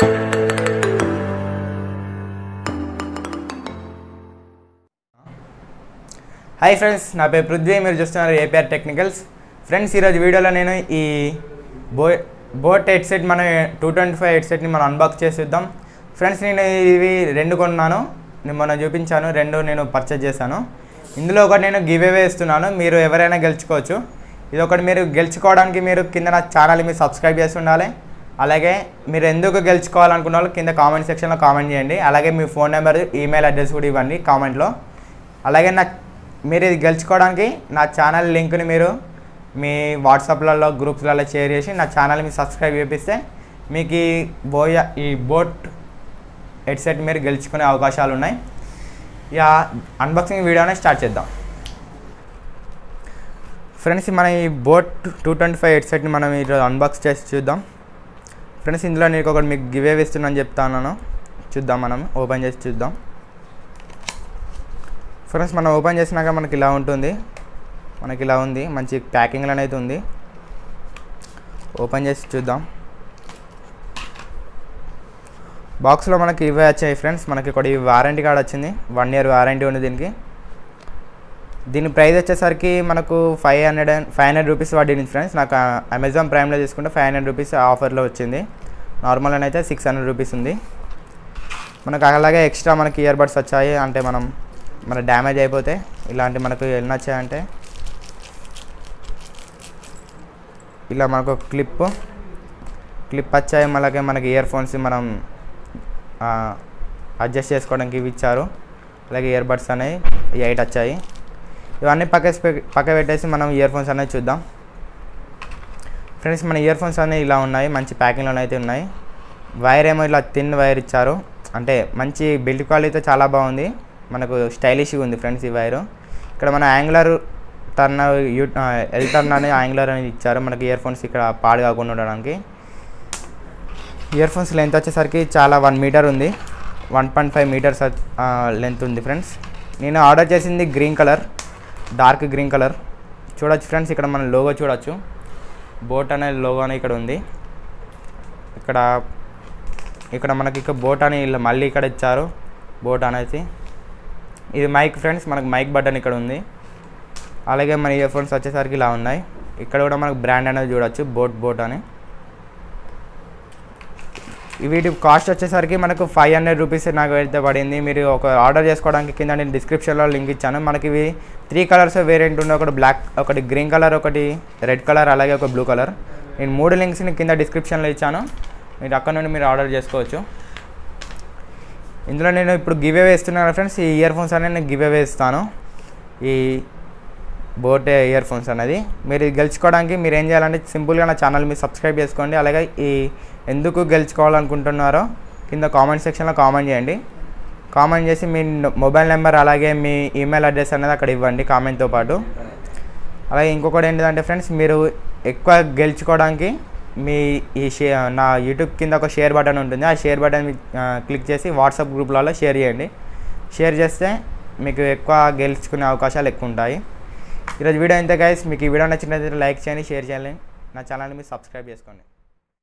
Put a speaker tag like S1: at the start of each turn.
S1: hi friends నా పేరు పృథ్వీ మీరు చూస్తున్నారు ఏపీఆర్ టెక్నికల్స్ ఫ్రెండ్స్ ఈరోజు వీడియోలో నేను ఈ బో బోట్ హెడ్సెట్ మన టూ ట్వంటీ ఫైవ్ హెడ్సెట్ని మనం అన్బాక్స్ చేసి చూద్దాం ఫ్రెండ్స్ నేను ఇవి రెండు కొన్నాను నేను మొన్న చూపించాను రెండు నేను పర్చేజ్ చేశాను ఇందులో ఒకటి నేను గివ్ అవే ఇస్తున్నాను మీరు ఎవరైనా గెలుచుకోవచ్చు ఇది ఒకటి మీరు గెలుచుకోవడానికి మీరు కింద నా ఛానల్ మీరు సబ్స్క్రైబ్ చేసి ఉండాలి అలాగే మీరు ఎందుకు గెలుచుకోవాలనుకున్న వాళ్ళు కింద కామెంట్ సెక్షన్లో కామెంట్ చేయండి అలాగే మీ ఫోన్ నెంబర్ ఈమెయిల్ అడ్రస్ కూడా ఇవ్వండి కామెంట్లో అలాగే నా మీరు ఇది గెలుచుకోవడానికి నా ఛానల్ లింక్ని మీరు మీ వాట్సాప్లలో గ్రూప్స్లలో షేర్ చేసి నా ఛానల్ మీరు సబ్స్క్రైబ్ చేపిస్తే మీకు ఈ బోయ ఈ బోట్ హెడ్సెట్ మీరు గెలుచుకునే అవకాశాలు ఉన్నాయి ఇక అన్బాక్సింగ్ వీడియోనే స్టార్ట్ చేద్దాం ఫ్రెండ్స్ మన ఈ బోట్ టూ ట్వంటీ ఫైవ్ హెడ్సెట్ని మనం ఈరోజు అన్బాక్స్ చేసి చూద్దాం ఫ్రెండ్స్ ఇందులో నేను ఒకటి మీకు గివ్ అవే ఇస్తున్నాను చెప్తాను చూద్దాం మనం ఓపెన్ చేసి చూద్దాం ఫ్రెండ్స్ మనం ఓపెన్ చేసినాక మనకి ఇలా ఉంటుంది మనకి ఇలా ఉంది మంచి ప్యాకింగ్లో అయితే ఉంది ఓపెన్ చేసి చూద్దాం బాక్స్లో మనకి ఇవే వచ్చాయి ఫ్రెండ్స్ మనకి ఒకటి వారంటీ కార్డ్ వచ్చింది వన్ ఇయర్ వారంటీ ఉంది దీనికి దీని ప్రైస్ వచ్చేసరికి మనకు five hundred and five hundred rupees పడింది ఫ్రెండ్స్ నాకు అమెజాన్ ప్రైమ్లో తీసుకుంటే ఫైవ్ హండ్రెడ్ రూపీస్ ఆఫర్లో వచ్చింది నార్మల్ అయితే సిక్స్ హండ్రెడ్ రూపీస్ ఉంది మనకు అలాగే ఎక్స్ట్రా మనకి ఇయర్ బడ్స్ వచ్చాయి అంటే మనం మన డ్యామేజ్ అయిపోతే ఇలాంటి మనకు ఎన్ని వచ్చాయంటే ఇలా మనకు ఒక క్లిప్ క్లిప్ వచ్చాయి అలాగే మనకి ఇయర్ ఫోన్స్ మనం అడ్జస్ట్ చేసుకోవడానికి ఇవి ఇచ్చారు అలాగే ఇయర్ బడ్స్ అనేవి ఎయిట్ వచ్చాయి ఇవన్నీ పక్క పక్క పెట్టేసి మనం ఇయర్ ఫోన్స్ అనేవి చూద్దాం ఫ్రెండ్స్ మన ఇయర్ ఫోన్స్ అనేవి ఇలా ఉన్నాయి మంచి ప్యాకింగ్లో అయితే ఉన్నాయి వైర్ ఏమో ఇలా థిన్ వైర్ ఇచ్చారు అంటే మంచి బిల్డ్ క్వాలిటీ చాలా బాగుంది మనకు స్టైలిష్గా ఉంది ఫ్రెండ్స్ ఈ వైరు ఇక్కడ మన angular turn U L turn అనే యాంగులర్ అనేది ఇచ్చారు మనకి ఇయర్ ఫోన్స్ ఇక్కడ పాడు కాకుండా ఉండడానికి ఇయర్ ఫోన్స్ లెంత్ వచ్చేసరికి చాలా వన్ మీటర్ ఉంది one point five metres length ఉంది ఫ్రెండ్స్ నేను ఆర్డర్ చేసింది green colour dark green colour చూడొచ్చు ఫ్రెండ్స్ ఇక్కడ మన లోగో చూడొచ్చు బోట్ అనే లోగో అనేది ఇక్కడ ఉంది ఇక్కడ ఇక్కడ మనకి ఇక్కడ బోట్ అని ఇలా మళ్ళీ ఇక్కడ ఇచ్చారు బోట్ అనేసి ఇది మైక్ ఫ్రెండ్స్ మనకు మైక్ బటన్ ఇక్కడ ఉంది అలాగే మన ఇయర్ ఫోన్స్ వచ్చేసరికి ఇలా ఉన్నాయి ఇక్కడ కూడా మనకు బ్రాండ్ అనేది చూడొచ్చు బోట్ బోట్ అని వీటి కాస్ట్ వచ్చేసరికి మనకు ఫైవ్ హండ్రెడ్ రూపీస్ నాకు అయితే పడింది మీరు ఒక ఆర్డర్ చేసుకోవడానికి కింద నేను డిస్క్రిప్షన్లో లింక్ ఇచ్చాను మనకి ఇవి త్రీ కలర్స్ వేరియంట్ ఉన్నాయి ఒకటి బ్లాక్ ఒకటి గ్రీన్ కలర్ ఒకటి రెడ్ కలర్ అలాగే ఒక బ్లూ కలర్ నేను మూడు లింక్స్ని కింద డిస్క్రిప్షన్లో ఇచ్చాను మీరు అక్కడ నుండి మీరు ఆర్డర్ చేసుకోవచ్చు ఇందులో నేను ఇప్పుడు గివ్ అవే ఇస్తున్నాను ఫ్రెండ్స్ ఈ ఇయర్ ఫోన్స్ అనేది నేను గివ్ అవే ఇస్తాను ఈ బోటే ఇయర్ ఫోన్స్ అనేది మీరు గెలుచుకోవడానికి మీరు ఏం చేయాలంటే సింపుల్గా నా ఛానల్ మీరు సబ్స్క్రైబ్ చేసుకోండి అలాగే ఈ ఎందుకు గెలుచుకోవాలనుకుంటున్నారో కింద కామెంట్ సెక్షన్లో కామెంట్ చేయండి కామెంట్ చేసి మీ మొబైల్ నెంబర్ అలాగే మీ ఈమెయిల్ అడ్రస్ అనేది అక్కడ ఇవ్వండి కామెంట్తో పాటు అలాగే ఇంకొకటి ఏంటంటే ఫ్రెండ్స్ మీరు ఎక్కువ గెలుచుకోవడానికి మీ ఈ షే నా యూట్యూబ్ కింద ఒక షేర్ బటన్ ఉంటుంది ఆ షేర్ బటన్ క్లిక్ చేసి వాట్సాప్ గ్రూప్లలో షేర్ చేయండి షేర్ చేస్తే మీకు ఎక్కువ గెలుచుకునే అవకాశాలు ఎక్కువ ఉంటాయి ఈరోజు వీడియో ఇంత గైస్ మీకు ఈ వీడియో నచ్చినట్లయితే లైక్ చేయండి షేర్ చేయండి నా ఛానల్ని మీరు సబ్స్క్రైబ్ చేసుకోండి